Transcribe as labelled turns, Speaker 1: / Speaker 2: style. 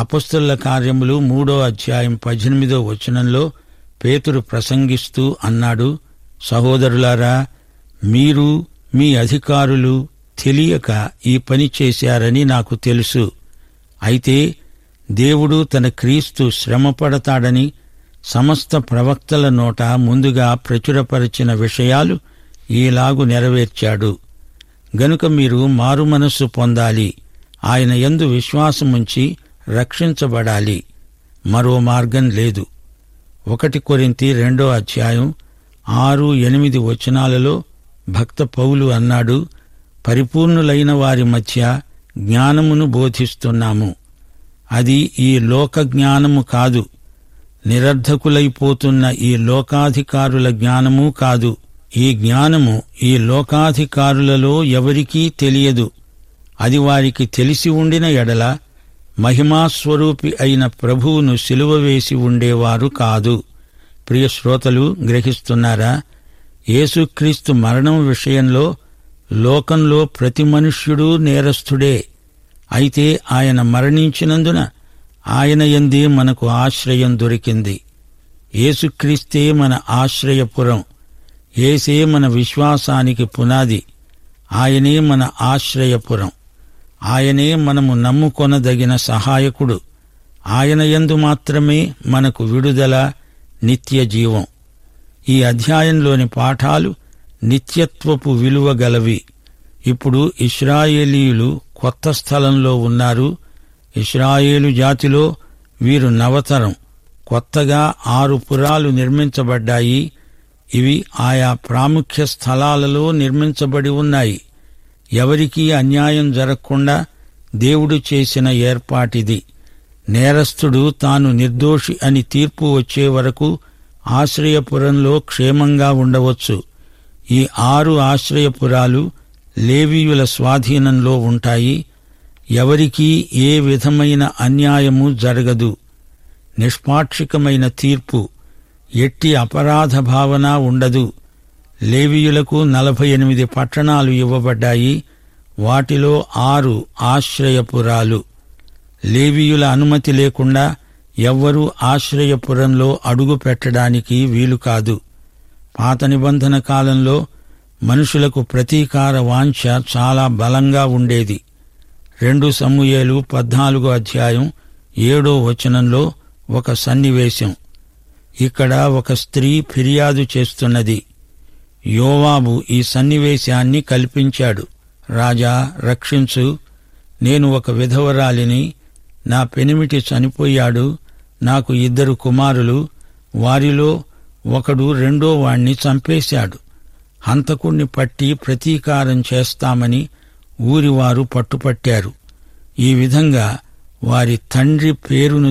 Speaker 1: అపస్తుల కార్యములు మూడో అధ్యాయం పద్దెనిమిదో వచనంలో పేతురు ప్రసంగిస్తూ అన్నాడు సహోదరులారా మీరు మీ అధికారులు తెలియక ఈ పని చేశారని నాకు తెలుసు అయితే దేవుడు తన క్రీస్తు శ్రమపడతాడని సమస్త ప్రవక్తల నోట ముందుగా ప్రచురపరిచిన విషయాలు ఈలాగు నెరవేర్చాడు గనుక మీరు మారుమనస్సు పొందాలి ఆయన యందు విశ్వాసముంచి రక్షించబడాలి మరో మార్గం లేదు ఒకటి కొరింతి రెండో అధ్యాయం ఆరు ఎనిమిది వచనాలలో భక్త పౌలు అన్నాడు పరిపూర్ణులైన వారి మధ్య జ్ఞానమును బోధిస్తున్నాము అది ఈ లోక జ్ఞానము కాదు నిరర్ధకులైపోతున్న ఈ లోకాధికారుల జ్ఞానము కాదు ఈ జ్ఞానము ఈ లోకాధికారులలో ఎవరికీ తెలియదు అది వారికి తెలిసి ఉండిన ఎడల మహిమాస్వరూపి అయిన ప్రభువును సిలువ వేసి ఉండేవారు కాదు ప్రియ శ్రోతలు గ్రహిస్తున్నారా యేసుక్రీస్తు మరణం విషయంలో లోకంలో ప్రతి మనుష్యుడు నేరస్థుడే అయితే ఆయన మరణించినందున ఆయన ఎందే మనకు ఆశ్రయం దొరికింది యేసుక్రీస్తే మన ఆశ్రయపురం ఏసే మన విశ్వాసానికి పునాది ఆయనే మన ఆశ్రయపురం ఆయనే మనము నమ్ముకొనదగిన సహాయకుడు ఆయన యందు మాత్రమే మనకు విడుదల నిత్య జీవం ఈ అధ్యాయంలోని పాఠాలు నిత్యత్వపు విలువ గలవి ఇప్పుడు ఇస్రాయేలీయులు కొత్త స్థలంలో ఉన్నారు ఇస్రాయేలు జాతిలో వీరు నవతరం కొత్తగా ఆరు పురాలు నిర్మించబడ్డాయి ఇవి ఆయా ప్రాముఖ్య స్థలాలలో నిర్మించబడి ఉన్నాయి ఎవరికీ అన్యాయం జరగకుండా దేవుడు చేసిన ఏర్పాటిది నేరస్తుడు తాను నిర్దోషి అని తీర్పు వచ్చే వరకు ఆశ్రయపురంలో క్షేమంగా ఉండవచ్చు ఈ ఆరు ఆశ్రయపురాలు లేవీయుల స్వాధీనంలో ఉంటాయి ఎవరికీ ఏ విధమైన అన్యాయము జరగదు నిష్పాక్షికమైన తీర్పు ఎట్టి అపరాధ భావన ఉండదు లేవీయులకు నలభై ఎనిమిది పట్టణాలు ఇవ్వబడ్డాయి వాటిలో ఆరు ఆశ్రయపురాలు లేవీయుల అనుమతి లేకుండా ఎవ్వరూ ఆశ్రయపురంలో అడుగు పెట్టడానికి వీలు కాదు పాత నిబంధన కాలంలో మనుషులకు ప్రతీకార వాంఛ చాలా బలంగా ఉండేది రెండు సమూయేలు పద్నాలుగో అధ్యాయం ఏడో వచనంలో ఒక సన్నివేశం ఇక్కడ ఒక స్త్రీ ఫిర్యాదు చేస్తున్నది యోవాబు ఈ సన్నివేశాన్ని కల్పించాడు రాజా రక్షించు నేను ఒక విధవరాలిని నా పెనిమిటి చనిపోయాడు నాకు ఇద్దరు కుమారులు వారిలో ఒకడు రెండో వాణ్ణి చంపేశాడు హంతకుణ్ణి పట్టి ప్రతీకారం చేస్తామని ఊరివారు పట్టుపట్టారు ఈ విధంగా వారి తండ్రి పేరును